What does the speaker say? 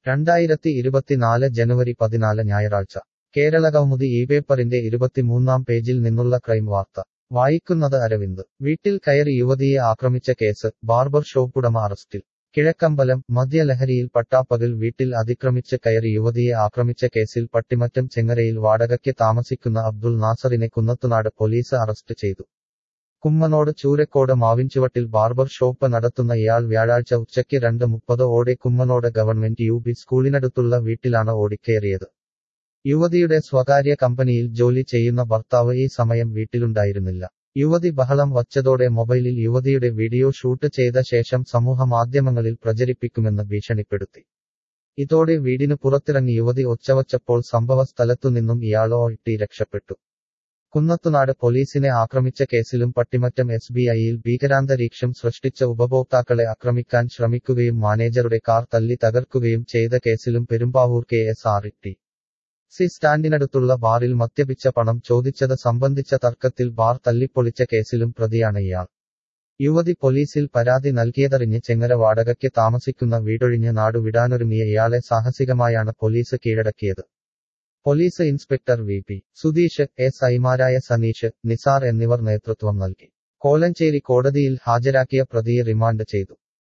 രണ്ടായിരത്തി ഇരുപത്തിനാല് ജനുവരി പതിനാല് ഞായറാഴ്ച കേരളകൗമുദി ഈ പേപ്പറിന്റെ ഇരുപത്തിമൂന്നാം പേജിൽ നിന്നുള്ള ക്രൈം വാർത്ത വായിക്കുന്നത് അരവിന്ദ് വീട്ടിൽ കയറി യുവതിയെ ആക്രമിച്ച കേസ് ബാർബർ ഷോപ്പുടമ അറസ്റ്റിൽ കിഴക്കമ്പലം മദ്യലഹരിയിൽ പട്ടാപ്പകൽ വീട്ടിൽ അതിക്രമിച്ച് കയറി യുവതിയെ ആക്രമിച്ച കേസിൽ പട്ടിമറ്റം ചെങ്ങരയിൽ വാടകയ്ക്ക് താമസിക്കുന്ന അബ്ദുൾ നാസറിനെ കുന്നത്തുനാട് പോലീസ് അറസ്റ്റ് ചെയ്തു കുമ്മനോട് ചൂരക്കോട് മാവിൻചുവട്ടിൽ ബാർബർ ഷോപ്പ് നടത്തുന്ന ഇയാൾ വ്യാഴാഴ്ച ഉച്ചയ്ക്ക് രണ്ട് മുപ്പത് ഓടെ കുമ്മനോട് ഗവൺമെന്റ് യു പി സ്കൂളിനടുത്തുള്ള വീട്ടിലാണ് ഓടിക്കേറിയത് യുവതിയുടെ സ്വകാര്യ കമ്പനിയിൽ ജോലി ചെയ്യുന്ന ഭർത്താവ് ഈ സമയം വീട്ടിലുണ്ടായിരുന്നില്ല യുവതി ബഹളം വച്ചതോടെ മൊബൈലിൽ യുവതിയുടെ വീഡിയോ ഷൂട്ട് ചെയ്ത ശേഷം സമൂഹ മാധ്യമങ്ങളിൽ പ്രചരിപ്പിക്കുമെന്ന് ഭീഷണിപ്പെടുത്തി ഇതോടെ വീടിന് പുറത്തിറങ്ങി യുവതി ഒച്ചവച്ചപ്പോൾ സംഭവ സ്ഥലത്തുനിന്നും ഇയാളോ ഇട്ടി രക്ഷപ്പെട്ടു കുന്നത്തുനാട് പോലീസിനെ ആക്രമിച്ച കേസിലും പട്ടിമറ്റം എസ് ബി ഐയിൽ ഭീകരാന്തരീക്ഷം സൃഷ്ടിച്ച ഉപഭോക്താക്കളെ ആക്രമിക്കാൻ ശ്രമിക്കുകയും മാനേജറുടെ കാർ തല്ലി തകർക്കുകയും ചെയ്ത കേസിലും Perumbavoor K S R T C സ്റ്റാൻഡിനടുത്തുള്ള ബാറിൽ മദ്യപിച്ച പണം ചോദിച്ചത് സംബന്ധിച്ച തർക്കത്തിൽ ബാർ തല്ലിപ്പൊളിച്ച കേസിലും പ്രതിയാണ് ഇയാൾ യുവതി പോലീസിൽ പരാതി നൽകിയതറിഞ്ഞ് ചെങ്ങര വാടകയ്ക്ക് താമസിക്കുന്ന വീടൊഴിഞ്ഞ് നാടുവിടാനൊരുങ്ങിയ ഇയാളെ സാഹസികമായാണ് പോലീസ് കീഴടക്കിയത് police inspector V P Sudheesh S ഐമാരായ സനീഷ് നിസാർ എന്നിവർ നേതൃത്വം നൽകി കോലഞ്ചേരി കോടതിയിൽ ഹാജരാക്കിയ പ്രതിയെ റിമാൻഡ് ചെയ്തു